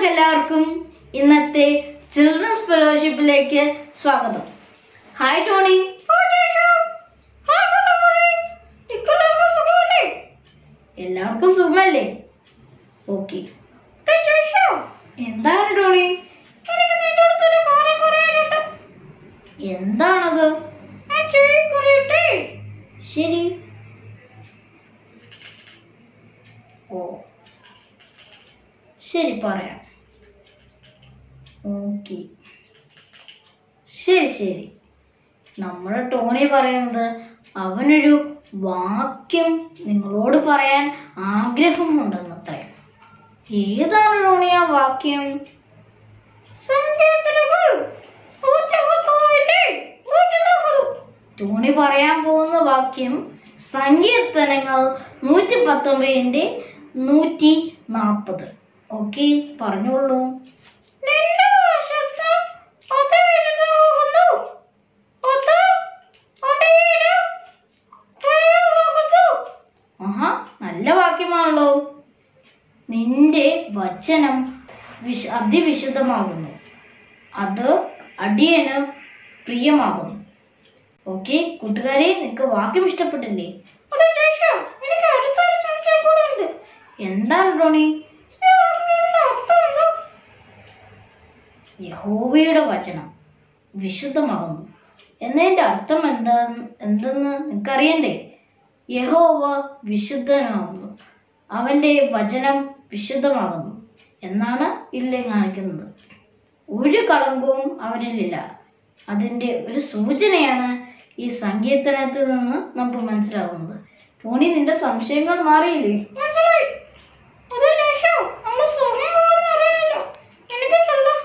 എല്ലാവർക്കും ഇന്നത്തെ ചിൽഡ്രൻസ് ഫെലോഷിപ്പിലേക്ക് സ്വാഗതം ഹായ് ടോണി എല്ലാവർക്കും സുഖമല്ലേ ഓക്കെ എന്താണ് ടോണി എന്താണത് ശരി ഓ ശരി പറയാം ഓക്കെ ശരി ശരി നമ്മുടെ ടോണി പറയുന്നത് അവനൊരു വാക്യം നിങ്ങളോട് പറയാൻ ആഗ്രഹമുണ്ടെന്നത്രേ ഏതാണ് ടോണി ആ വാക്യം സങ്കീർത്തനങ്ങൾ നൂറ്റകത്തോടെ നൂറ്റിനാൽപ്പത്. ടോണി പറയാൻ പോകുന്ന വാക്യം സങ്കീർത്തനങ്ങൾ നൂറ്റി പത്തൊമ്പതിൻ്റെ നൂറ്റി നാൽപ്പത് ഓക്കെ പറഞ്ഞോളൂ നിന്റെ വശത്ത് അതിവിരുദ്ധമാകുന്നു. അത് അടിയില് പ്രയോഗമാകുന്നു. ആഹാ നല്ല വാക്യമാണല്ലോ നിന്റെ വചനം വിശ അതിവിശുദ്ധമാകുന്നു അത് അടിയന് പ്രിയമാകുന്നു ഓക്കെ കൂട്ടുകാരെ നിങ്ങൾക്ക് വാക്യം ഇഷ്ടപ്പെട്ടില്ലേ എനിക്ക് അടുത്തൊരു സംശയം കൂടെ ഉണ്ട് എന്താണ് ടോണി ഈ വാക്യത്തിന്റെ അർത്ഥം എന്താ? യഹോവയുടെ വചനം വിശുദ്ധമാകുന്നു എന്നതിൻ്റെ അർത്ഥം എന്താ എന്തെന്ന് നിനക്കറിയണ്ടേ യഹോവ വിശുദ്ധനാകുന്നു അവൻ്റെ വചനം വിശുദ്ധമാകുന്നു എന്നാണ് ഇല്ലേ കാണിക്കുന്നത് ഒരു കളങ്കവും അവനിലില്ല അതിൻ്റെ ഒരു സൂചനയാണ് ഈ സങ്കീർത്തനത്തിൽ നിന്ന് നമുക്ക് മനസ്സിലാകുന്നത് ടോണി നിന്റെ സംശയങ്ങൾ മാറിയില്ലേ മനസ്സിലായി അതിനുശേഷം നമ്മൾ സമയം പോകുന്ന അറിയില്ല എനിക്ക്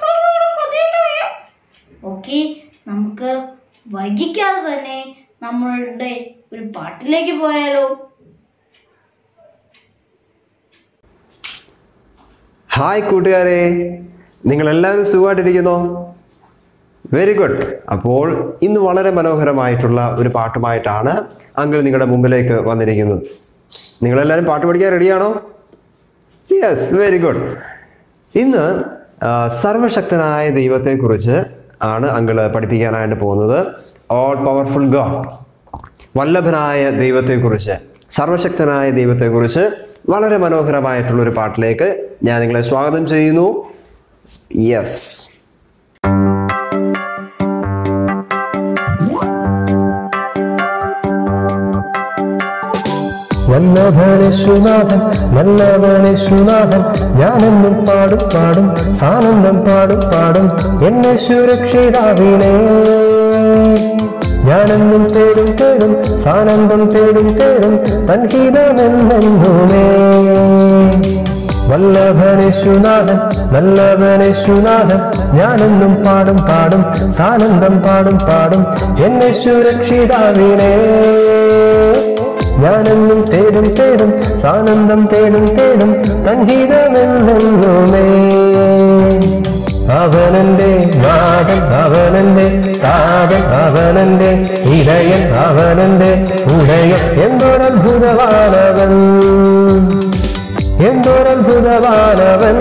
ഓക്കെ നമുക്ക് വൈകിക്കാതെ തന്നെ നമ്മളുടെ ഒരു പാട്ടിലേക്ക് പോയാലോ ഹായ് കൂട്ടുകാരെ നിങ്ങൾ എല്ലാവരും സുഖമായിട്ടിരിക്കുന്നോ വെരി ഗുഡ് അപ്പോൾ ഇന്ന് വളരെ മനോഹരമായിട്ടുള്ള ഒരു പാട്ടുമായിട്ടാണ് അങ്കിൾ നിങ്ങളുടെ മുമ്പിലേക്ക് വന്നിരിക്കുന്നത് നിങ്ങളെല്ലാവരും പാട്ട് പഠിക്കാൻ റെഡിയാണോ യെസ് വെരി ഗുഡ് ഇന്ന് ആ, സർവശക്തനായ ദൈവത്തെക്കുറിച്ച് ആണ് അങ്കിൾ പഠിപ്പിക്കാനായിട്ട് പോകുന്നത് ഓൾ പവർഫുൾ ഗോഡ് വല്ലഭനായ ദൈവത്തെക്കുറിച്ച് സർവശക്തനായ ദൈവത്തെക്കുറിച്ച് വളരെ മനോഹരമായിട്ടുള്ള ഒരു പാട്ടിലേക്ക് ഞാൻ നിങ്ങളെ സ്വാഗതം ചെയ്യുന്നു യെസ് വല്ലഭനേശുനാഥൻ നല്ലവനേശുനാഥൻ ഞാനെന്നും പാടും പാടും സാനന്ദം പാടും പാടും എന്നെ സുരക്ഷിതാവിനെ ഞാനെന്നും തേടും തേടും സാനന്ദം തേടും തേടും തൻഹിതമെന്നുമേ വല്ലഭനേശുനാഥൻ നല്ലവനേശുനാഥൻ ഞാനെന്നും പാടും പാടും സാനന്ദം പാടും പാടും എന്നെ സുരക്ഷിതാവിനെ ഞാനെന്നും തേടും തേടും സാനന്ദം തേടും തേടും തൻഹിതമെന്നുമേ അവനന്റെ നാഥൻ അവനന്റെ താതൻ അവനന്റെ ഇടയൻ അവനന്റെ ഉടയൻ എന്തൊരത്ഭുതവാനവൻ എന്തൊരത്ഭുതവാനവൻ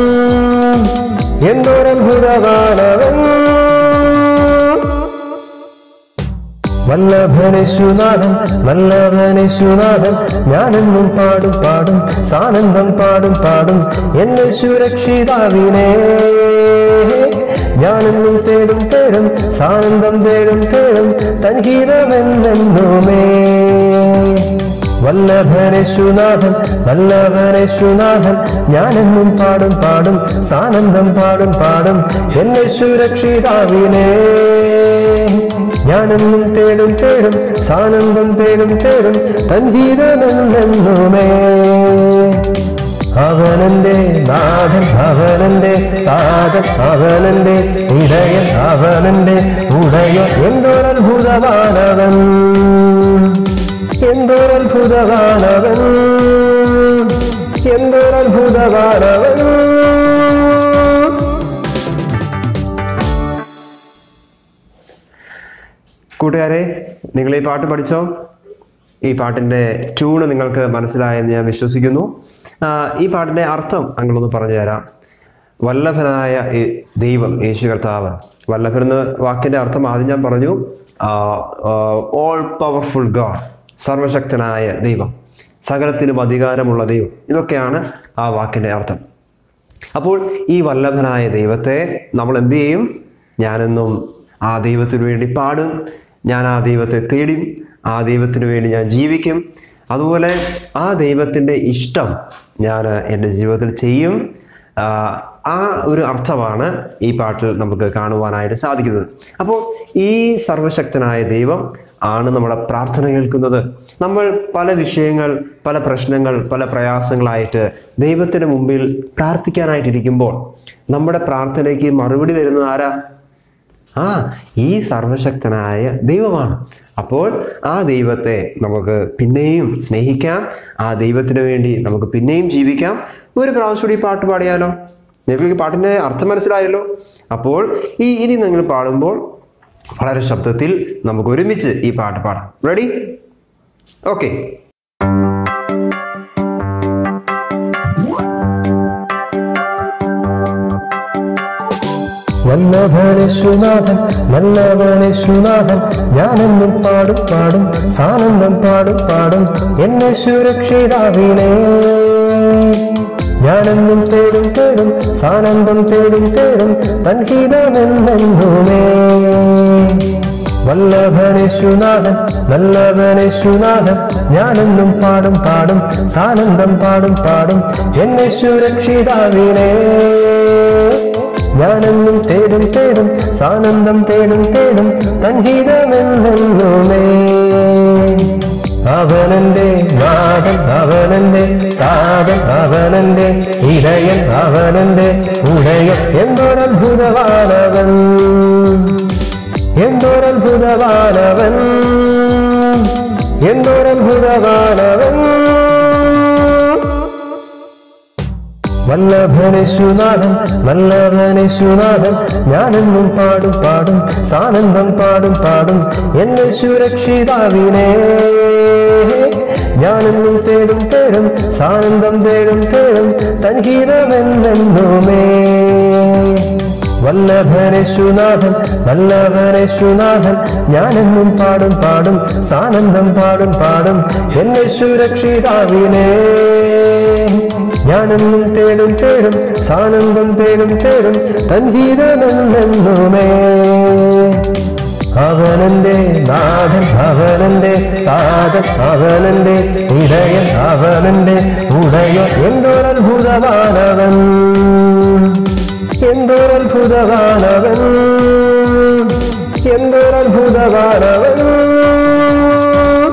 എന്തൊരത്ഭുതവാനവൻ വല്ലഭനേശുനാഥൻ വല്ലഭനേശുനാഥൻ ഞാനെന്നും പാടും പാടും സാനന്ദം പാടും പാടും എന്നെ സുരക്ഷിതാവിനെ ഞാനെന്നും തേടും തേടും സാനന്ദം തേടും തേടും തൻഹിതമെന്നുമേ വല്ലഭനേശുനാഥൻ വല്ലഭനേശുനാഥൻ ഞാനെന്നും പാടും പാടും സാനന്ദം പാടും പാടും എന്നെ സുരക്ഷിതാവിനെ ഞാനെന്നും തേടും തേടും സാനന്ദം തേടും തേടും തൻഹീതമെന്നുമേ അവനന്റെ നാഥൻ അവനന്റെ താതൻ അവനന്റെ ഇടയൻ അവനന്റെ ഉടയൻ എന്തൊരത്ഭുതവാനവൻ എന്തൊരത്ഭുതവാനവൻ എന്തൊരത്ഭുതവാനവൻ കൂട്ടുകാരെ നിങ്ങൾ ഈ പാട്ട് പഠിച്ചോ ഈ പാട്ടിൻ്റെ ട്യൂണ് നിങ്ങൾക്ക് മനസ്സിലായെന്ന് ഞാൻ വിശ്വസിക്കുന്നു ആ, ഈ പാട്ടിൻ്റെ അർത്ഥം അങ്ങളൊന്ന് പറഞ്ഞു തരാം വല്ലഭനായ ഈ ദൈവം യേശു കർത്താവ് വല്ലഭൻ എന്ന വാക്കിന്റെ അർത്ഥം ആദ്യം ഞാൻ പറഞ്ഞു ഓൾ പവർഫുൾ ഗാഡ് സർവശക്തനായ ദൈവം സകലത്തിനും അധികാരമുള്ള ദൈവം ഇതൊക്കെയാണ് ആ വാക്കിന്റെ അർത്ഥം അപ്പോൾ ഈ വല്ലഭനായ ദൈവത്തെ നമ്മൾ എന്ത് ചെയ്യും ഞാനെന്നും ആ ദൈവത്തിനു വേണ്ടി പാടും ഞാൻ ആ ദൈവത്തെ തേടും ആ ദൈവത്തിനു വേണ്ടി ഞാൻ ജീവിക്കും അതുപോലെ ആ ദൈവത്തിൻ്റെ ഇഷ്ടം ഞാൻ എൻ്റെ ജീവിതത്തിൽ ചെയ്യും ആ, ആ ഒരു അർത്ഥമാണ് ഈ പാട്ടിൽ നമുക്ക് കാണുവാനായിട്ട് സാധിക്കുന്നത് അപ്പോൾ ഈ സർവശക്തനായ ദൈവം ആണ് നമ്മുടെ പ്രാർത്ഥന കേൾക്കുന്നത് നമ്മൾ പല വിഷയങ്ങൾ പല പ്രശ്നങ്ങൾ പല പ്രയാസങ്ങളായിട്ട് ദൈവത്തിന് മുമ്പിൽ പ്രാർത്ഥിക്കാനായിട്ടിരിക്കുമ്പോൾ നമ്മുടെ പ്രാർത്ഥനയ്ക്ക് മറുപടി തരുന്നത് ആരാ ആ ഈ സർവശക്തനായ ദൈവമാണ് അപ്പോൾ ആ ദൈവത്തെ നമുക്ക് പിന്നെയും സ്നേഹിക്കാം ആ ദൈവത്തിന് വേണ്ടി നമുക്ക് പിന്നെയും ജീവിക്കാം ഒരു പ്രാവശ്യം കൂടി ഈ പാട്ട് പാടിയാലോ നിങ്ങൾക്ക് ഈ പാട്ടിൻ്റെ അർത്ഥം മനസ്സിലായല്ലോ അപ്പോൾ ഈ ഇനി നിങ്ങൾ പാടുമ്പോൾ വളരെ ശബ്ദത്തിൽ നമുക്ക് ഒരുമിച്ച് ഈ പാട്ട് പാടാം റെഡി ഓക്കെ വല്ലഭനേശുനാഥൻ നല്ലവനേശുനാഥൻ ഞാനെന്നും പാടും പാടും സാനന്ദം പാടും പാടും എന്നെ സുരക്ഷിതാവിനെ ഞാനെന്നും തേടും തേടും സാനന്ദം തേടും തേടും തൻഹിതമെന്നെന്നുമേ വല്ലഭനേശുനാഥൻ നല്ലവനേശുനാഥൻ ഞാനെന്നും പാടും പാടും സാനന്ദം പാടും പാടും എന്നെ സുരക്ഷിതാവിനെ ഞാനെന്നും തേടും തേടും സാനന്ദം തേടും തേടും തൻഹിതമെന്നെന്നുമേ അവനന്റെ നാഥൻ അവനന്റെ താതൻ അവനന്റെ ഇടയൻ അവനന്റെ ഉടയൻ എന്തൊരത്ഭുതവാനവൻ എന്തൊരത്ഭുതവാനവൻ എന്തൊരത്ഭുതവാനവൻ വല്ലഭനേശുനാഥൻ വല്ലഭനേശുനാഥൻ ഞാനെന്നും പാടും പാടും സാനന്ദം പാടും പാടും എന്നെ സുരക്ഷിതാവിനെ ഞാനെന്നും തേടും തേടും സാനന്ദം തേടും തേടും തൻഹിതമെന്നെന്നുമേ വല്ലഭനേശുനാഥൻ വല്ലഭനേശുനാഥൻ ഞാനെന്നും പാടും പാടും സാനന്ദം പാടും പാടും എന്നെ സുരക്ഷിതാവിനെ ഞാനെന്നും തേടും തേടും സാനന്ദം തേടും തേടും തൻഹീതമെന്നെന്നുമേ അവനന്റെ നാഥൻ അവനന്റെ താതൻ അവനന്റെ ഇടയൻ അവനന്റെ ഉടയൻ എന്തൊരത്ഭുതവാനവൻ എന്തൊരത്ഭുതവാനവൻ എന്തൊരത്ഭുതവാനവൻ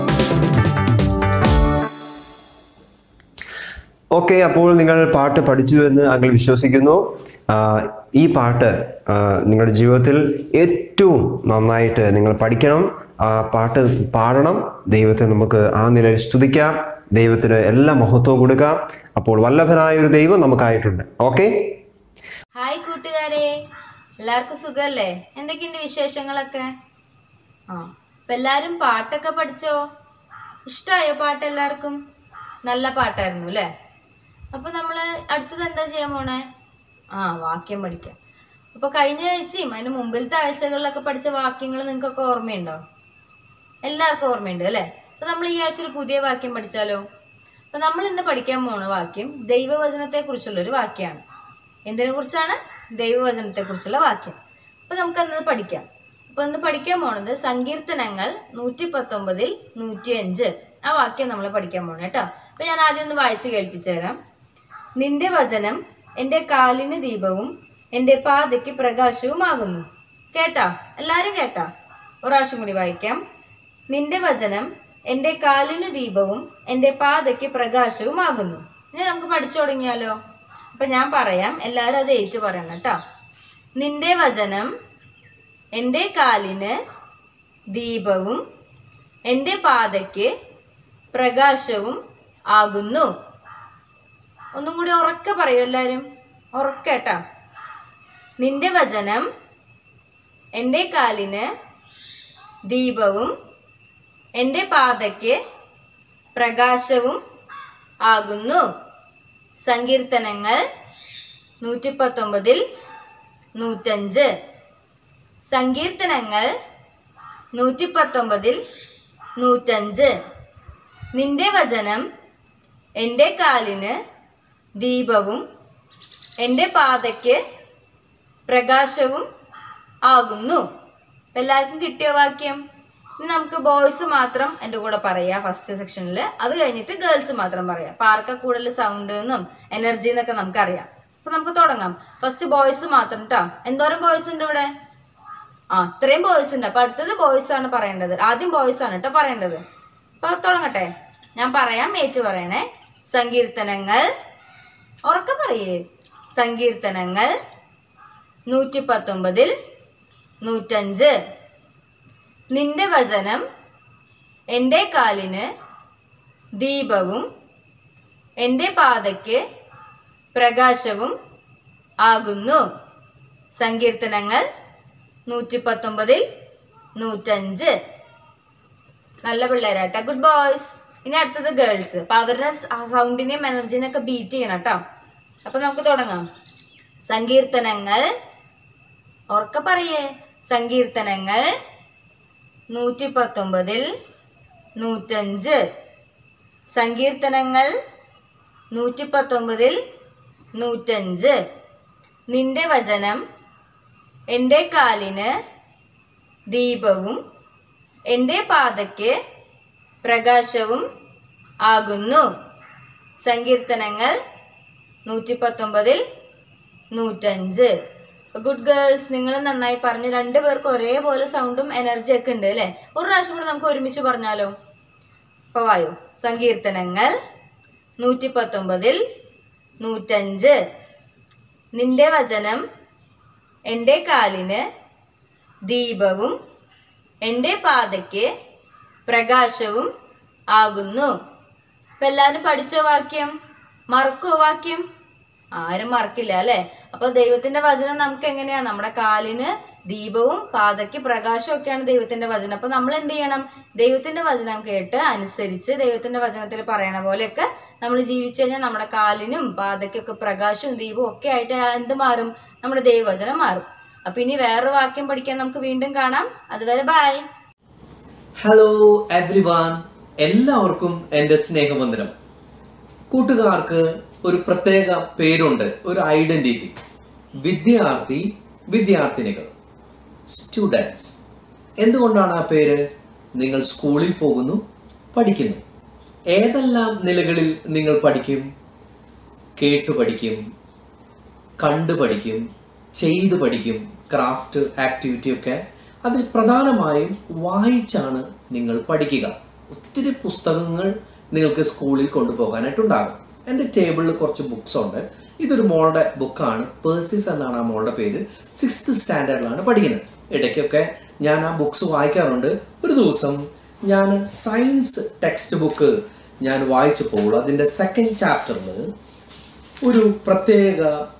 ഓക്കെ അപ്പോൾ നിങ്ങൾ പാട്ട് പഠിച്ചു എന്ന് അങ്ങൾ വിശ്വസിക്കുന്നു ആ, ഈ പാട്ട് ആ, നിങ്ങളുടെ ജീവിതത്തിൽ ഏറ്റവും നന്നായിട്ട് നിങ്ങൾ പഠിക്കണം ആ പാട്ട് പാടണം ദൈവത്തെ നമുക്ക് ആ നിലയിൽ സ്തുതിക്കാം ദൈവത്തിന് എല്ലാ മഹത്വവും കൊടുക്കാം അപ്പോൾ വല്ലഭനായ ഒരു ദൈവം നമുക്കായിട്ടുണ്ട് ഓക്കെ ഹായ് കൂട്ടുകാരെ എല്ലാവർക്കും സുഖല്ലേ എന്തൊക്കെയുണ്ട് വിശേഷങ്ങളൊക്കെ ആ അപ്പൊ എല്ലാരും പാട്ടൊക്കെ പഠിച്ചോ ഇഷ്ടമായോ പാട്ട് എല്ലാവർക്കും നല്ല പാട്ടായിരുന്നു അല്ലേ അപ്പൊ നമ്മള് അടുത്തത് എന്താ ചെയ്യാൻ പോണേ ആ വാക്യം പഠിക്കാം അപ്പൊ കഴിഞ്ഞ ആഴ്ചയും അതിന് മുമ്പിലത്തെ ആഴ്ചകളിലൊക്കെ പഠിച്ച വാക്യങ്ങൾ നിങ്ങൾക്കൊക്കെ ഓർമ്മയുണ്ടോ എല്ലാവർക്കും ഓർമ്മയുണ്ട് അല്ലേ അപ്പൊ നമ്മൾ ഈ ആഴ്ച ഒരു പുതിയ വാക്യം പഠിച്ചാലോ അപ്പൊ നമ്മൾ ഇന്ന് പഠിക്കാൻ പോണ വാക്യം ദൈവവചനത്തെ കുറിച്ചുള്ള ഒരു വാക്യമാണ് എന്തിനെ കുറിച്ചാണ് ദൈവവചനത്തെ കുറിച്ചുള്ള വാക്യം അപ്പൊ നമുക്ക് അന്നത് പഠിക്കാം അപ്പൊ ഇന്ന് പഠിക്കാൻ പോണത് സങ്കീർത്തനങ്ങൾ നൂറ്റി പത്തൊമ്പതിൽ നൂറ്റി അഞ്ച് ആ വാക്യം നമ്മൾ പഠിക്കാൻ പോണേ കേട്ടോ അപ്പൊ ഞാൻ ആദ്യം ഒന്ന് വായിച്ച് കേൾപ്പിച്ചു തരാം നിന്റെ വചനം എന്റെ കാലിന് ദീപവും എന്റെ പാതയ്ക്ക് പ്രകാശവുമാകുന്നു കേട്ടാ എല്ലാരും കേട്ടാ ഒരു പ്രാവശ്യം കൂടി വായിക്കാം നിന്റെ വചനം എന്റെ കാലിന് ദീപവും എന്റെ പാതയ്ക്ക് പ്രകാശവുമാകുന്നു ഇനി നമുക്ക് പഠിച്ചു തുടങ്ങിയാലോ അപ്പൊ ഞാൻ പറയാം എല്ലാവരും അത് ഏറ്റു പറയണം കേട്ടോ നിന്റെ വചനം എൻ്റെ കാലിന് ദീപവും എൻ്റെ പാതയ്ക്ക് പ്രകാശവും ആകുന്നു ഒന്നും കൂടി ഉറക്കെ പറയൂ എല്ലാവരും ഉറക്കേട്ടാ നിന്റെ വചനം എൻ്റെ കാലിന് ദീപവും എൻ്റെ പാതയ്ക്ക് പ്രകാശവും ആകുന്നു സങ്കീർത്തനങ്ങൾ നൂറ്റി പത്തൊമ്പതിൽ നൂറ്റഞ്ച് സങ്കീർത്തനങ്ങൾ നൂറ്റി പത്തൊമ്പതിൽ നൂറ്റഞ്ച് നിന്റെ വചനം എൻ്റെ കാലിന് ദീപവും എൻ്റെ പാതയ്ക്ക് പ്രകാശവും ആകുന്നു എല്ലാവർക്കും കിട്ടിയ വാക്യം ഇനി നമുക്ക് ബോയ്സ് മാത്രം എൻ്റെ കൂടെ പറയാം ഫസ്റ്റ് സെക്ഷനിൽ അത് കഴിഞ്ഞിട്ട് ഗേൾസ് മാത്രം പറയാം അപ്പൊ ആർക്കാ കൂടുതൽ സൗണ്ട് എന്നും എനർജി എന്നൊക്കെ നമുക്കറിയാം അപ്പൊ നമുക്ക് തുടങ്ങാം ഫസ്റ്റ് ബോയ്സ് മാത്രം കേട്ടോ എന്തോരം ബോയ്സ് ഉണ്ട് ഇവിടെ ആ ഇത്രയും ബോയ്സ് ഉണ്ട് അപ്പൊ അടുത്തത് ബോയ്സ് ആണ് പറയേണ്ടത് ആദ്യം ബോയ്സ് ആണ് കേട്ടോ പറയേണ്ടത് അപ്പൊ തുടങ്ങട്ടെ ഞാൻ പറയാം ഏറ്റു പറയണേ സങ്കീർത്തനങ്ങൾ ഉറക്കെ പറയേ സങ്കീർത്തനങ്ങൾ നൂറ്റി പത്തൊമ്പതിൽ നൂറ്റഞ്ച് നിന്റെ വചനം എൻ്റെ കാലിന് ദീപവും എൻ്റെ പാതയ്ക്ക് പ്രകാശവും ആകുന്നു സങ്കീർത്തനങ്ങൾ നൂറ്റി പത്തൊമ്പതിൽ നൂറ്റഞ്ച് നല്ല പിള്ളേരാട്ടോ ഗുഡ് ബോയ്സ് ഇനി അടുത്തത് ഗേൾസ് അപ്പൊ അവരുടെ സൗണ്ടിനെയും എനർജിനെയും ഒക്കെ ബീറ്റ് ചെയ്യണം കേട്ടോ അപ്പൊ നമുക്ക് തുടങ്ങാം സങ്കീർത്തനങ്ങൾ ഉറക്കെ പറയേ സങ്കീർത്തനങ്ങൾ നൂറ്റി പത്തൊമ്പതിൽ നൂറ്റഞ്ച് സങ്കീർത്തനങ്ങൾ നൂറ്റി പത്തൊമ്പതിൽ നൂറ്റഞ്ച് നിന്റെ വചനം എൻ്റെ കാലിന് ദീപവും എൻ്റെ പാതയ്ക്ക് പ്രകാശവും ആകുന്നു സങ്കീർത്തനങ്ങൾ നൂറ്റി പത്തൊമ്പതിൽ നൂറ്റഞ്ച് ഗുഡ് ഗേൾസ് നിങ്ങൾ നന്നായി പറഞ്ഞു രണ്ടുപേർക്ക് ഒരേപോലെ സൗണ്ടും എനർജി ഒക്കെ ഉണ്ട് അല്ലേ ഒരു പ്രാവശ്യം കൂടെ നമുക്ക് ഒരുമിച്ച് പറഞ്ഞാലോ അപ്പൊ വായോ സങ്കീർത്തനങ്ങൾ നൂറ്റി പത്തൊമ്പതിൽ നൂറ്റഞ്ച് നിന്റെ വചനം എൻ്റെ കാലിന് ദീപവും എൻ്റെ പാതയ്ക്ക് പ്രകാശവും ആകുന്നു ഇപ്പൊ എല്ലാവരും പഠിച്ചോ വാക്യം മറക്കോ വാക്യം ആരും മറക്കില്ല അല്ലെ അപ്പൊ ദൈവത്തിന്റെ വചനം നമുക്ക് എങ്ങനെയാ നമ്മുടെ കാലിന് ദീപവും പാതയ്ക്ക് പ്രകാശവും ഒക്കെയാണ് ദൈവത്തിന്റെ വചനം അപ്പൊ നമ്മൾ എന്ത് ചെയ്യണം ദൈവത്തിന്റെ വചനം കേട്ട് അനുസരിച്ച് ദൈവത്തിന്റെ വചനത്തിൽ പറയണ പോലെയൊക്കെ നമ്മൾ ജീവിച്ചു കഴിഞ്ഞാൽ നമ്മുടെ കാലിനും പാതയ്ക്കൊക്കെ പ്രകാശവും ദീപവും ഒക്കെ ആയിട്ട് എന്ത് മാറും നമ്മുടെ ദൈവവചനം മാറും അപ്പൊ ഇനി വേറൊരു വാക്യം പഠിക്കാൻ നമുക്ക് വീണ്ടും കാണാം അതുവരെ ബൈ ഹലോ എവ്രിവൺ എല്ലാവർക്കും എൻ്റെ സ്നേഹവന്ദനം കൂട്ടുകാർക്ക് ഒരു പ്രത്യേക പേരുണ്ട് ഒരു ഐഡന്റിറ്റി വിദ്യാർത്ഥി വിദ്യാർത്ഥിനികൾ സ്റ്റുഡൻസ് എന്തുകൊണ്ടാണ് ആ പേര് നിങ്ങൾ സ്കൂളിൽ പോകുന്നു പഠിക്കുന്നു ഏതെല്ലാം നിലകളിൽ നിങ്ങൾ പഠിക്കും കേട്ടു പഠിക്കും കണ്ടു പഠിക്കും ചെയ്തു പഠിക്കും ക്രാഫ്റ്റ് ആക്ടിവിറ്റി ഒക്കെ അതിൽ പ്രധാനമായും വായിച്ചാണ് നിങ്ങൾ പഠിക്കുക ഒത്തിരി പുസ്തകങ്ങൾ നിങ്ങൾക്ക് സ്കൂളിൽ കൊണ്ടുപോകാനായിട്ടുണ്ടാകും എൻ്റെ ടേബിളിൽ കുറച്ച് ബുക്സ് ഉണ്ട് ഇതൊരു മോളുടെ ബുക്കാണ് പേഴ്സിസ് എന്നാണ് ആ മോളുടെ പേര് സിക്സ്ത് സ്റ്റാൻഡേർഡിലാണ് പഠിക്കുന്നത് ഇടയ്ക്കൊക്കെ ഞാൻ ആ ബുക്സ് വായിക്കാറുണ്ട് ഒരു ദിവസം ഞാൻ സയൻസ് ടെക്സ്റ്റ് ബുക്ക് ഞാൻ വായിച്ചപ്പോൾ അതിൻ്റെ സെക്കൻഡ് ചാപ്റ്ററിൽ ഒരു പ്രത്യേക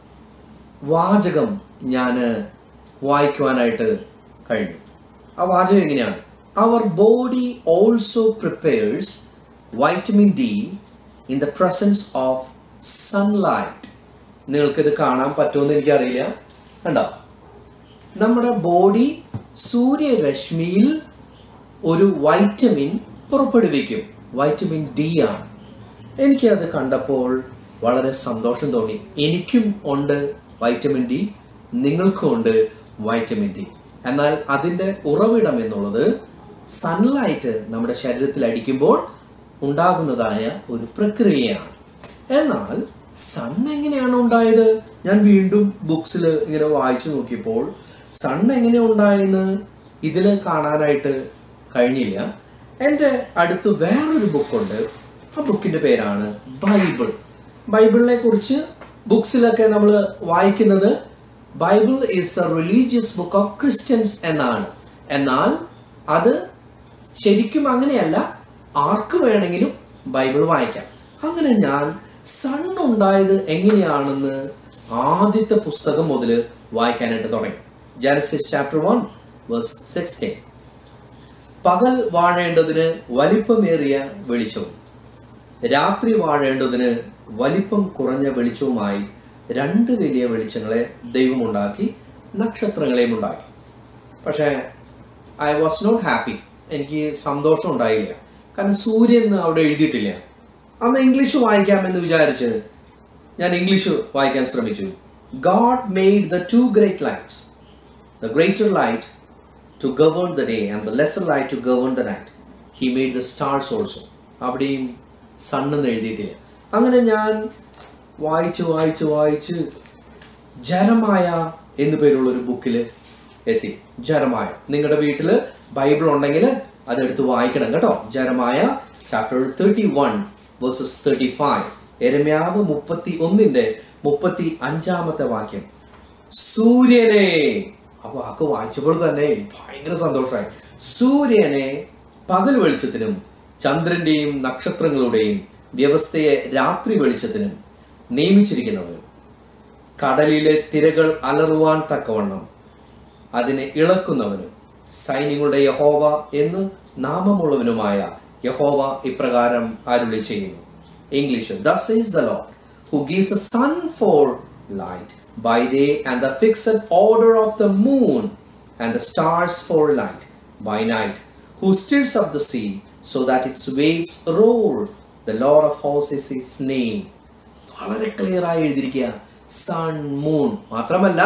വാചകം ഞാൻ വായിക്കുവാനായിട്ട് കഴിഞ്ഞു ആ വാചകം എങ്ങനെയാണ് അവർ body also prepares vitamin D in the presence of sunlight നിങ്ങൾക്കിത് കാണാൻ പറ്റുമെന്ന് എനിക്കറിയില്ല കണ്ടോ നമ്മുടെ ബോഡി സൂര്യരശ്മിയിൽ ഒരു വൈറ്റമിൻ പുറപ്പെടുവിക്കും വൈറ്റമിൻ ഡി ആണ് എനിക്കത് കണ്ടപ്പോൾ വളരെ സന്തോഷം തോന്നി എനിക്കും ഉണ്ട് വൈറ്റമിൻ ഡി നിങ്ങൾക്കും ഉണ്ട് വൈറ്റമിൻ ഡി എന്നാൽ അതിൻ്റെ ഉറവിടം എന്നുള്ളത് സൺലൈറ്റ് നമ്മുടെ ശരീരത്തിൽ അടിക്കുമ്പോൾ ഉണ്ടാകുന്നതായ ഒരു പ്രക്രിയയാണ് എന്നാൽ സൺ എങ്ങനെയാണ് ഉണ്ടായത് ഞാൻ വീണ്ടും ബുക്സിൽ ഇങ്ങനെ വായിച്ചു നോക്കിയപ്പോൾ സൺ എങ്ങനെ ഉണ്ടായെന്ന് ഇതിൽ കാണാനായിട്ട് കഴിഞ്ഞില്ല എൻ്റെ അടുത്ത് വേറൊരു ബുക്കുണ്ട് ആ ബുക്കിന്റെ പേരാണ് ബൈബിൾ ബൈബിളിനെ കുറിച്ച് ബുക്സിലൊക്കെ നമ്മൾ വായിക്കുന്നത് Bible is a religious book of Christians എന്നാണ് എന്നാൽ അത് ശരിക്കും അങ്ങനെയല്ല ആർക്ക് വേണമെങ്കിലും ബൈബിൾ വായിക്കാം അങ്ങനെ ഞാൻ സൺ ഉണ്ടായത് എങ്ങനെയാണെന്ന് ആദ്യത്തെ പുസ്തകം മുതൽ വായിക്കാനായിട്ട് തുടങ്ങി Genesis chapter one verse sixteen പകൽ വാഴേണ്ടതിന് വലിപ്പമേറിയ വെളിച്ചവും രാത്രി വാഴേണ്ടതിന് വലിപ്പം കുറഞ്ഞ വെളിച്ചവുമായി രണ്ട് വലിയ വെളിച്ചങ്ങളെ ദൈവം ഉണ്ടാക്കി നക്ഷത്രങ്ങളെയും ഉണ്ടാക്കി പക്ഷേ ഐ വാസ് നോട്ട് ഹാപ്പി എനിക്ക് സന്തോഷം ഉണ്ടായില്ല കാരണം സൂര്യൻ എന്ന് അവിടെ എഴുതിയിട്ടില്ല അന്ന് ഇംഗ്ലീഷ് വായിക്കാമെന്ന് വിചാരിച്ച് ഞാൻ ഇംഗ്ലീഷ് വായിക്കാൻ ശ്രമിച്ചു God made the two great lights the greater light to govern the day and the lesser light to govern the night he made the stars also അവിടെയും സണ്ണെന്ന് എഴുതിയിട്ടില്ല അങ്ങനെ ഞാൻ വായിച്ച് വായിച്ച് വായിച്ച് ജനമായ എന്നു പേരുള്ള ഒരു ബുക്കിൽ എത്തി ജനമായ നിങ്ങളുടെ വീട്ടിൽ ബൈബിൾ ഉണ്ടെങ്കിൽ അതെടുത്ത് വായിക്കണം കേട്ടോ ജനമായ chapter thirty one verses thirty five എരമ്യാവ് മുപ്പത്തി ഒന്നിന്റെ മുപ്പത്തി അഞ്ചാമത്തെ വാക്യം സൂര്യനെ ആ വാക്ക് വായിച്ചപ്പോൾ തന്നെ ഭയങ്കര സന്തോഷമായി സൂര്യനെ പകൽ വെളിച്ചത്തിനും ചന്ദ്രന്റെയും നക്ഷത്രങ്ങളുടെയും വ്യവസ്ഥയെ രാത്രി വെളിച്ചത്തിനും നിയമിച്ചിരിക്കുന്നവനും കടലിലെ തിരകൾ അലറുവാൻ തക്കവണ്ണം അതിനെ ഇളക്കുന്നവനും സൈന്യങ്ങളുടെ യഹോവ എന്ന് നാമമുള്ളവനുമായ യഹോവ ഇപ്രകാരം അരുളി ചെയ്യുന്നു English thus is the lord who gives a sun for light by day and the fixed order of the moon and the stars for light by night who stills of the sea so that its waves roll the lord of ഹോസ് is his name വളരെ clear ആയി എഴുതിയിരിക്കുക sun moon മാത്രമല്ല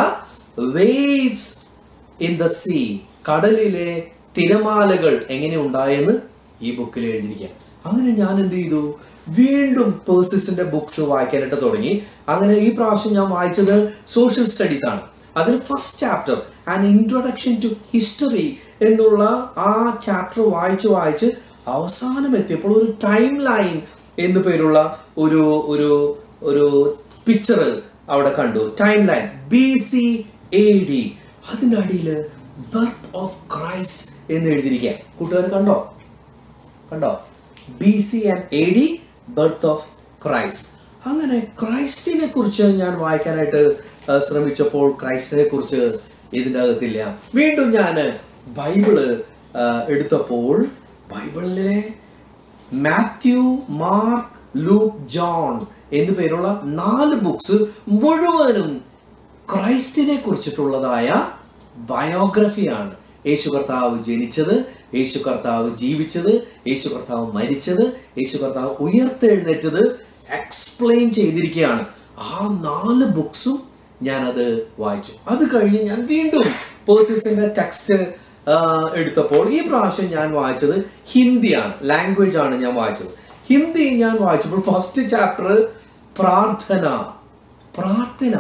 waves in the sea കടലിലെ തിരമാലകൾ എങ്ങനെ ഉണ്ടായെന്ന് ഈ ബുക്കിൽ എഴുതിയിരിക്കുക അങ്ങനെ ഞാൻ എന്ത് ചെയ്തു വീണ്ടും പേഴ്സിന്റെ ബുക്സ് വായിക്കാനായിട്ട് തുടങ്ങി അങ്ങനെ ഈ പ്രാവശ്യം ഞാൻ വായിച്ചത് സോഷ്യൽ സ്റ്റഡീസ് ആണ് അതിൽ first chapter and introduction to history എന്നുള്ള ആ ചാപ്റ്റർ വായിച്ച് വായിച്ച് അവസാനം എത്തിയപ്പോൾ ഒരു ടൈം ലൈൻ എന്നു പേരുള്ള ഒരു ഒരു ഒരു പിക്ചർ അവിടെ കണ്ടു time line BC AD അതിൻ്റെ അടിയിൽ ബർത്ത് ഓഫ് ക്രൈസ്റ്റ് എന്ന് എഴുതിയിരിക്കുക കൂട്ടുകാർ കണ്ടോ കണ്ടോ BC and AD birth of Christ അങ്ങനെ ക്രൈസ്റ്റിനെ കുറിച്ച് ഞാൻ വായിക്കാനായിട്ട് ആ, ശ്രമിച്ചപ്പോൾ ക്രൈസ്റ്റിനെ കുറിച്ച് ഇതിൻ്റെ അകത്തില്ല വീണ്ടും ഞാൻ ബൈബിള് ആ, എടുത്തപ്പോൾ ബൈബിളിലെ മാത്യു മാർക്ക് ലൂക്ക് ജോൺ എന്നു പേരുള്ള നാല് ബുക്സ് മുഴുവനും ക്രൈസ്റ്റിനെ കുറിച്ചിട്ടുള്ളതായ ബയോഗ്രഫിയാണ് യേശു കർത്താവ് ജനിച്ചത് യേശു കർത്താവ് ജീവിച്ചത് യേശു കർത്താവ് മരിച്ചത് യേശു കർത്താവ് ഉയർത്തെഴുന്നേറ്റത് എക്സ്പ്ലെയിൻ ചെയ്തിരിക്കുകയാണ് ആ നാല് ബുക്സും ഞാനത് വായിച്ചു അത് കഴിഞ്ഞ് ഞാൻ വീണ്ടും പേഴ്സിന്റെ ടെക്സ്റ്റ് എടുത്തപ്പോൾ ഈ പ്രാവശ്യം ഞാൻ വായിച്ചത് ഹിന്ദിയാണ് ലാംഗ്വേജ് ആണ് ഞാൻ വായിച്ചത് ഹിന്ദി ഞാൻ വായിച്ചപ്പോൾ ഫസ്റ്റ് ചാപ്റ്റർ പ്രാർത്ഥന പ്രാർത്ഥന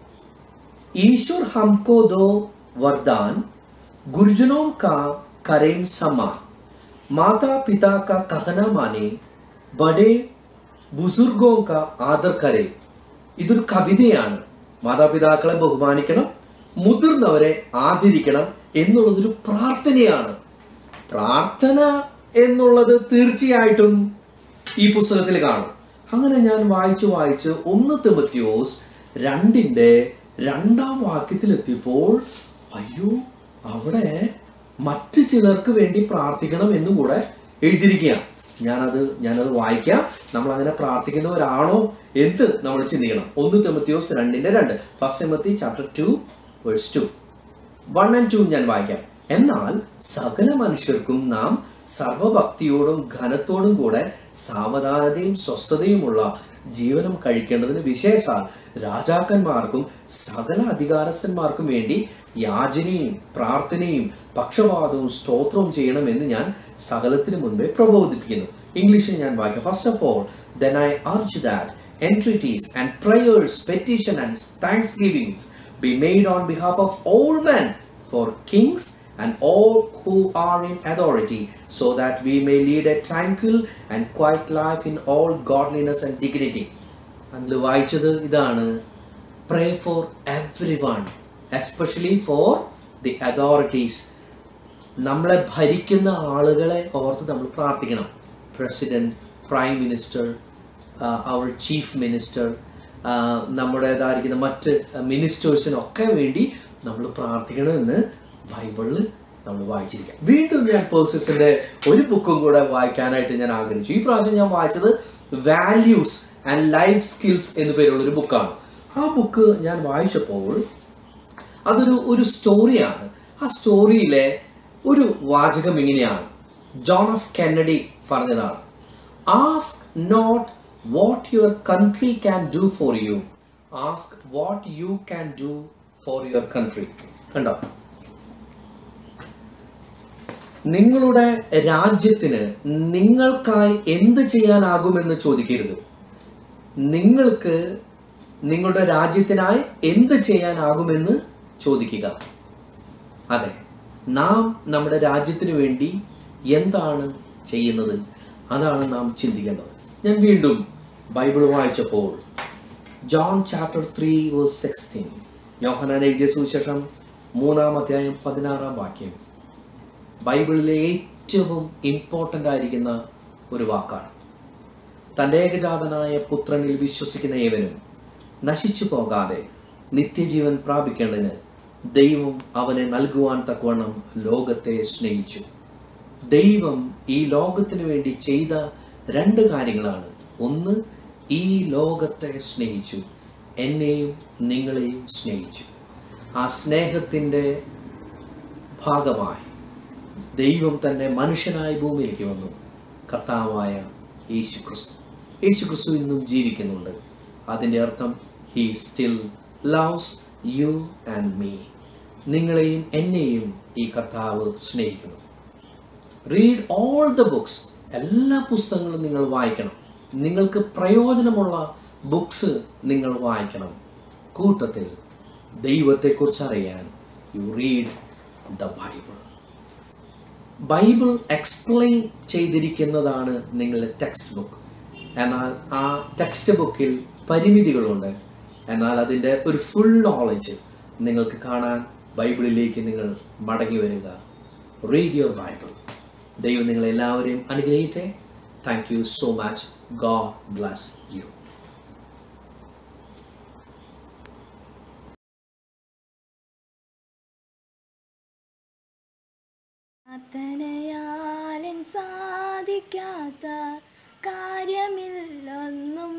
ईश्वर हमको दो वरदान गुरुजनों का करें समान माता पिता का कहना माने बड़े ബുസുർഗോ കാ ആദർ കരെ ഇതൊരു കവിതയാണ് മാതാപിതാക്കളെ ബഹുമാനിക്കണം മുതിർന്നവരെ ആദരിക്കണം എന്നുള്ളതൊരു പ്രാർത്ഥനയാണ് പ്രാർത്ഥന എന്നുള്ളത് തീർച്ചയായിട്ടും ഈ പുസ്തകത്തിൽ കാണും അങ്ങനെ ഞാൻ വായിച്ചു വായിച്ച് ഒന്ന് തിമത്യോസ് രണ്ടിന്റെ രണ്ടാം വാക്യത്തിലെത്തിയപ്പോൾ അയ്യോ അവിടെ മറ്റു ചിലർക്ക് വേണ്ടി പ്രാർത്ഥിക്കണം എന്നും കൂടെ എഴുതിയിരിക്കുകയാണ് ഞാനത് ഞാനത് വായിക്കാം നമ്മൾ അങ്ങനെ പ്രാർത്ഥിക്കുന്നവരാണോ എന്ത് നമ്മൾ ചിന്തിക്കണം ഒന്ന് തിമത്യോസ് രണ്ടിന്റെ രണ്ട് first Timothy chapter two verse two one and two ഞാൻ വായിക്കാം എന്നാൽ സകല മനുഷ്യർക്കും നാം സർവഭക്തിയോടും ഘനത്തോടും കൂടെ സാവധാനതയും സ്വസ്ഥതയുമുള്ള ജീവനം കഴിക്കേണ്ടതിന് വിശേഷാൽ രാജാക്കന്മാർക്കും സകല അധികാരസ്ഥന്മാർക്കും വേണ്ടി യാചനയും പ്രാർത്ഥനയും പക്ഷപാതവും സ്തോത്രവും ചെയ്യണമെന്ന് ഞാൻ സകലത്തിന് മുൻപേ പ്രബോധിപ്പിക്കുന്നു ഇംഗ്ലീഷിൽ ഞാൻ വായിക്കാം first of all then I urge that entreaties and prayers, petition and thanksgivings be made on behalf of all men for kings and all who are in authority, so that we may lead a tranquil and quiet life in all godliness and dignity. അതിൽ വായിച്ചത് ഇതാണ് pray for everyone especially for the authorities നമ്മളെ ഭരിക്കുന്ന ആളുകളെ ഓർത്ത് നമ്മൾ പ്രാർത്ഥിക്കണം president prime minister അവർ ചീഫ് മിനിസ്റ്റർ നമ്മുടേതായിരിക്കുന്ന മറ്റ് മിനിസ്റ്റേഴ്സിനൊക്കെ വേണ്ടി നമ്മൾ പ്രാർത്ഥിക്കണമെന്ന് ബൈബിളിൽ നമ്മൾ വായിച്ചിരിക്കാം വീണ്ടും ഞാൻ പേഴ്സസിന്റെ ഒരു ബുക്കും കൂടെ വായിക്കാനായിട്ട് ഞാൻ ആഗ്രഹിച്ചു ഈ പ്രാവശ്യം ഞാൻ വായിച്ചത് വാല്യൂസ് ആൻഡ് ലൈഫ് സ്കിൽസ് എന്നു പേരുള്ള ഒരു ബുക്കാണ് ആ ബുക്ക് ഞാൻ വായിച്ചപ്പോൾ അതൊരു ഒരു സ്റ്റോറിയാണ് ആ സ്റ്റോറിയിലെ ഒരു വാചകം ഇങ്ങനെയാണ് ജോൺ ഓഫ് കെന്നഡി പറഞ്ഞതാണ് ask not what your country can do for you ask what you can do for your country കണ്ടോ നിങ്ങളുടെ രാജ്യത്തിന് നിങ്ങൾക്കായി എന്ത് ചെയ്യാനാകുമെന്ന് ചോദിക്കരുത് നിങ്ങൾക്ക് നിങ്ങളുടെ രാജ്യത്തിനായി എന്ത് ചെയ്യാനാകുമെന്ന് ചോദിക്കുക അതെ നാം നമ്മുടെ രാജ്യത്തിന് വേണ്ടി എന്താണ് ചെയ്യുന്നത് അതാണ് നാം ചിന്തിക്കേണ്ടത് ഞാൻ വീണ്ടും ബൈബിൾ വായിച്ചപ്പോൾ John chapter three verse sixteen യോഹനാൻ എഴുതിയ സുവിശേഷം മൂന്നാം അധ്യായം പതിനാറാം വാക്യം ബൈബിളിലെ ഏറ്റവും ഇമ്പോർട്ടൻ്റ് ആയിരിക്കുന്ന ഒരു വാക്കാണ് തൻ്റെ ഏകജാതനായ പുത്രനിൽ വിശ്വസിക്കുന്ന ഏവനും നശിച്ചു പോകാതെ നിത്യജീവൻ പ്രാപിക്കേണ്ടതിന് ദൈവം അവനെ നൽകുവാൻ തക്കവണ്ണം ലോകത്തെ സ്നേഹിച്ചു ദൈവം ഈ ലോകത്തിന് വേണ്ടി ചെയ്ത രണ്ട് കാര്യങ്ങളാണ് ഒന്ന് ഈ ലോകത്തെ സ്നേഹിച്ചു എന്നെയും നിങ്ങളെയും സ്നേഹിച്ചു ആ സ്നേഹത്തിൻ്റെ ഭാഗമായി ദൈവം തന്നെ മനുഷ്യനായി ഭൂമിയിലേക്ക് വന്നു കർത്താവായ യേശു ക്രിസ്തു യേശു ക്രിസ്തു ഇന്നും ജീവിക്കുന്നുണ്ട് അതിൻ്റെ അർത്ഥം he still loves you and me നിങ്ങളെയും എന്നെയും ഈ കർത്താവ് സ്നേഹിക്കുന്നു റീഡ് ഓൾ ദ ബുക്സ് എല്ലാ പുസ്തകങ്ങളും നിങ്ങൾ വായിക്കണം നിങ്ങൾക്ക് പ്രയോജനമുള്ള ബുക്സ് നിങ്ങൾ വായിക്കണം കൂട്ടത്തിൽ ദൈവത്തെക്കുറിച്ച് അറിയാൻ you read the Bible Bible explain ചെയ്തിരിക്കുന്നതാണ് നിങ്ങളുടെ ടെക്സ്റ്റ് ബുക്ക് എന്നാൽ ആ ടെക്സ്റ്റ് ബുക്കിൽ പരിമിതികളുണ്ട് എന്നാൽ അതിൻ്റെ ഒരു ഫുൾ നോളജ് നിങ്ങൾക്ക് കാണാൻ ബൈബിളിലേക്ക് നിങ്ങൾ മടങ്ങി വരിക റീഡ് യുവർ ബൈബിൾ ദൈവം നിങ്ങളെല്ലാവരെയും അനുഗ്രഹിക്കട്ടെ thank you so much God bless you പ്രാർത്ഥനയാലൻ സാധിക്കാത്ത കാര്യമില്ലൊന്നും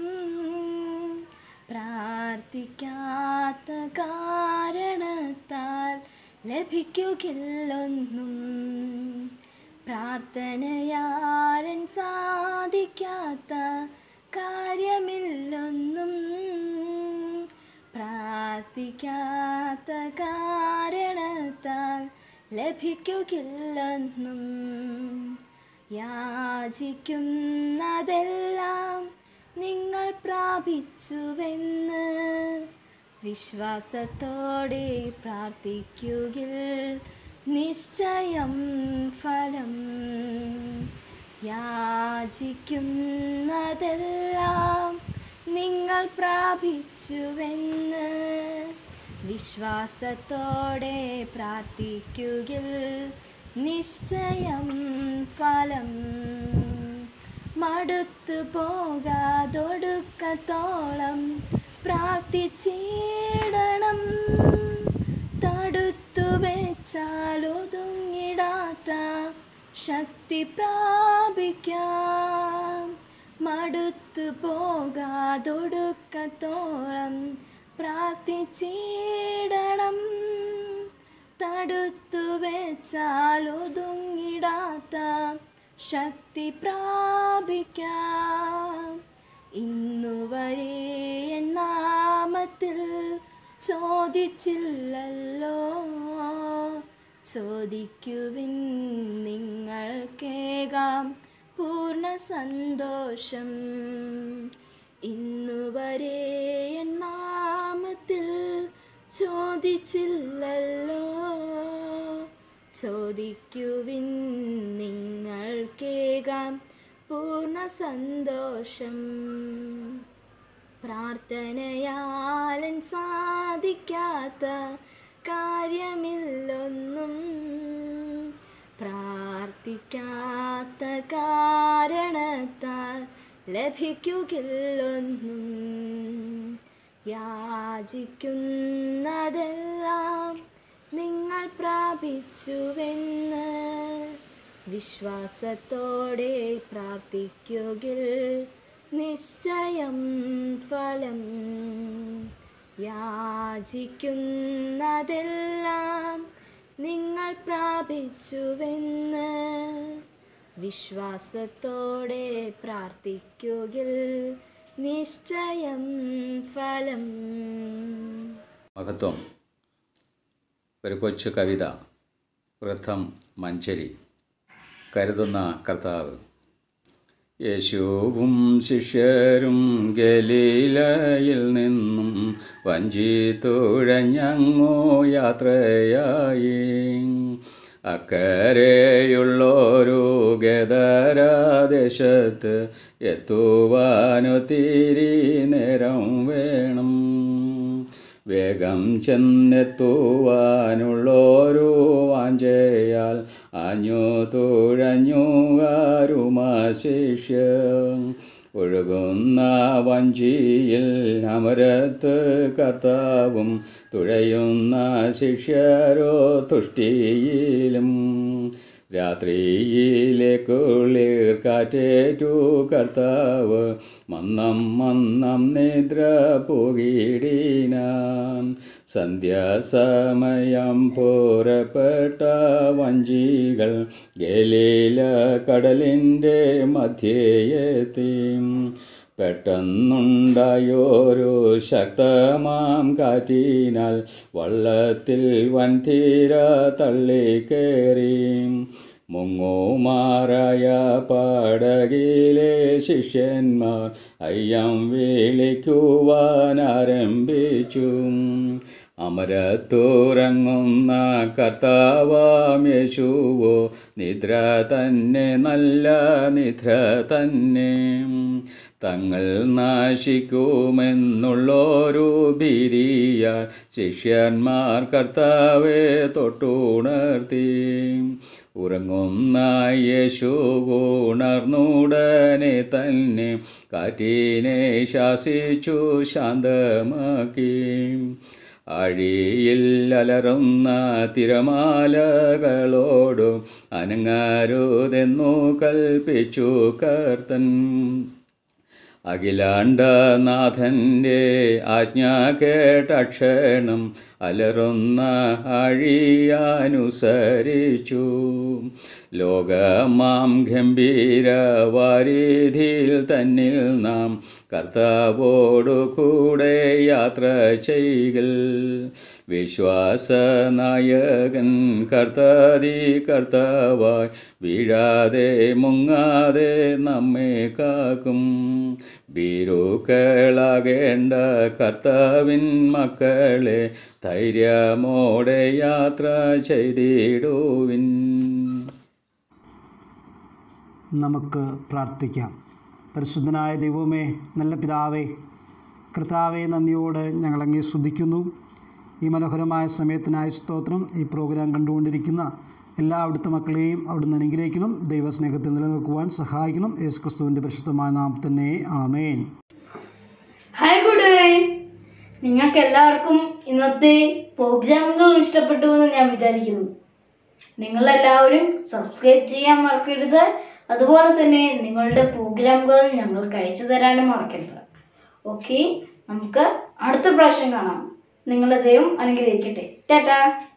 പ്രാർത്ഥിക്കാത്ത കാരണത്താൽ ലഭിക്കുകയില്ലൊന്നും പ്രാർത്ഥനയാലൻ സാധിക്കാത്ത കാര്യമില്ലൊന്നും പ്രാർത്ഥിക്കാത്ത കാരണത്താൽ ലഭിക്കുകയില്ലെന്നും യാചിക്കുന്നതെല്ലാം നിങ്ങൾ പ്രാപിച്ചുവെന്ന് വിശ്വാസത്തോടെ പ്രാർത്ഥിക്കുകിൽ നിശ്ചയം ഫലം യാചിക്കുന്നതെല്ലാം നിങ്ങൾ പ്രാപിച്ചുവെന്ന് വിശ്വാസത്തോടെ പ്രാർത്ഥിക്കുകിൽ നിശ്ചയം ഫലം മടുത്തു പോകാതൊടുക്കത്തോളം പ്രാർത്ഥിച്ചിടണം തടുത്തു വെച്ചാൽ ഒതുങ്ങിടാത്ത ശക്തി പ്രാപിക്കാം മടുത്തു പോകാതൊടുക്കത്തോളം പ്രാർത്ഥിച്ചിടണം തടുത്തു വെച്ചാൽ ഒതുങ്ങിടാത്ത ശക്തി പ്രാപിക്കാം ഇന്നുവരെ എൻ നാമത്തിൽ ചോദിച്ചില്ലല്ലോ ചോദിക്കുവിൻ നിങ്ങൾക്കേകാം പൂർണ്ണ സന്തോഷം ഇന്നുവരെ എൻ നാമത്തിൽ ചോദിച്ചില്ലല്ലോ ചോദിക്കുവിൻ നിങ്ങൾക്കേകാം പൂർണ്ണ സന്തോഷം പ്രാർത്ഥനയാലൻ സാധിക്കാത്ത കാര്യമില്ലൊന്നും പ്രാർത്ഥിക്കാത്ത കാരണത്താൽ ലഭിക്കുകയില്ലൊന്നും യാചിക്കുന്നതെല്ലാം നിങ്ങൾ പ്രാപിച്ചുവെന്ന് വിശ്വാസത്തോടെ പ്രാർത്ഥിക്കുകിൽ നിശ്ചയം ഫലം യാചിക്കുന്നതെല്ലാം നിങ്ങൾ പ്രാപിച്ചുവെന്ന് വിശ്വാസത്തോടെ പ്രാർത്ഥിക്കുകിൽ നിശ്ചയം ഫലം മഹത്വം ഒരു കൊച്ചു കവിത വൃദ്ധം മഞ്ചരി കരുതുന്ന കർത്താവ് യേശുവും ശിഷ്യരും ഗലീലയിൽ നിന്നും വഞ്ചി തുഴഞ്ഞങ്ങോ യാത്രയായി അക്കരെയുള്ളൊരു ഗദരാദേശത്ത് എത്തുവാനൊത്തിരി നേരം വേണം വേഗം ചെന്നെത്തുവാനുള്ളൊരു വാഞ്ചയാൽ ആഞ്ഞു തുഴഞ്ഞു അരുമാശിഷ്യ ഒഴുകുന്ന വഞ്ചിയിൽ അമരത്ത് കർത്താവും തുഴയുന്ന ശിഷ്യരോ തുഷ്ടിയിലും രാത്രിയിലെ കുളിർ കാറ്റേറ്റു കർത്താവ് മന്നം മന്നം നിദ്ര പോകിടിനാൻ സന്ധ്യാസമയം പുറപ്പെട്ട വഞ്ചികൾ ഗലീല കടലിൻ്റെ മധ്യേയെത്തി പെട്ടെന്നുണ്ടായോരു ശക്തമാം കാറ്റിനാൽ വള്ളത്തിൽ വൻതീര തള്ളിക്കേറി മുങ്ങുമാറായ പടകിലെ ശിഷ്യന്മാർ അയ്യം വിളിക്കുവാനാരംഭിച്ചു അമരത്തുറങ്ങുന്ന കർത്താവാം യേശുവോ നിദ്ര തന്നെ നല്ല നിദ്ര തന്നെ തങ്ങൾ നാശിക്കുമെന്നുള്ളൊരു ഭീതിയാൽ ശിഷ്യന്മാർ കർത്താവെ തൊട്ടുണർത്തി ഉറങ്ങുന്ന യേശു ഉണർന്നുടനെ തന്നെ കാറ്റിനെ ശാസിച്ചു ശാന്തമാക്കി അഴിയിൽ അലറുന്ന തിരമാലകളോടും അനങ്ങരുതെന്നു കൽപ്പിച്ചു കർത്തൻ അഖിലാണ്ടനാഥൻ്റെ ആജ്ഞ കേട്ടക്ഷണം അലറുന്ന അഴിയാനുസരിച്ചു ലോകമാം ഗംഭീര വാരിധിയിൽ തന്നിൽ നാം കർത്താവോടു കൂടെ യാത്ര ചെയ്യൽ വിശ്വാസനായകൻ കർത്താതി കർത്താവായി വീഴാതെ മുങ്ങാതെ നമ്മെ കാക്കും ഭീരുക്കളാകേണ്ട കർത്താവിൻ മക്കളെ ധൈര്യമോടെ യാത്ര ചെയ്തിടുവിൻ നമുക്ക് പ്രാർത്ഥിക്കാം പരിശുദ്ധനായ ദൈവമേ നല്ല പിതാവേ കർത്താവെ നന്ദിയോട് ഞങ്ങളങ്ങേ സ്തുതിക്കുന്നു ഈ മനോഹരമായ സമയത്തിനായ സ്തോത്രം ഈ പ്രോഗ്രാം കണ്ടുകൊണ്ടിരിക്കുന്ന എല്ലാ അവിടുത്തെ മക്കളെയും അവിടുന്ന് അനുഗ്രഹിക്കണം ദൈവസ്നേഹത്തിൽ നിലനിൽക്കുവാൻ സഹായിക്കണം യേശു ക്രിസ്തുവിൻ്റെ പരിശുദ്ധമായ നാം തന്നെ ആമേൻ ഹായ് കൂട്ടുകാരെ നിങ്ങൾക്ക് എല്ലാവർക്കും ഇന്നത്തെ പ്രോഗ്രാമുകൾ ഇഷ്ടപ്പെട്ടു എന്ന് ഞാൻ വിചാരിക്കുന്നു നിങ്ങളെല്ലാവരും സബ്സ്ക്രൈബ് ചെയ്യാൻ മറക്കരുത് അതുപോലെ തന്നെ നിങ്ങളുടെ പ്രോഗ്രാമുകൾ ഞങ്ങൾക്ക് അയച്ചു തരാനും മറക്കരുത് ഓക്കെ നമുക്ക് അടുത്ത പ്രാവശ്യം കാണാം നിങ്ങളെ ദൈവം അനുഗ്രഹിക്കട്ടെ ടാറ്റാ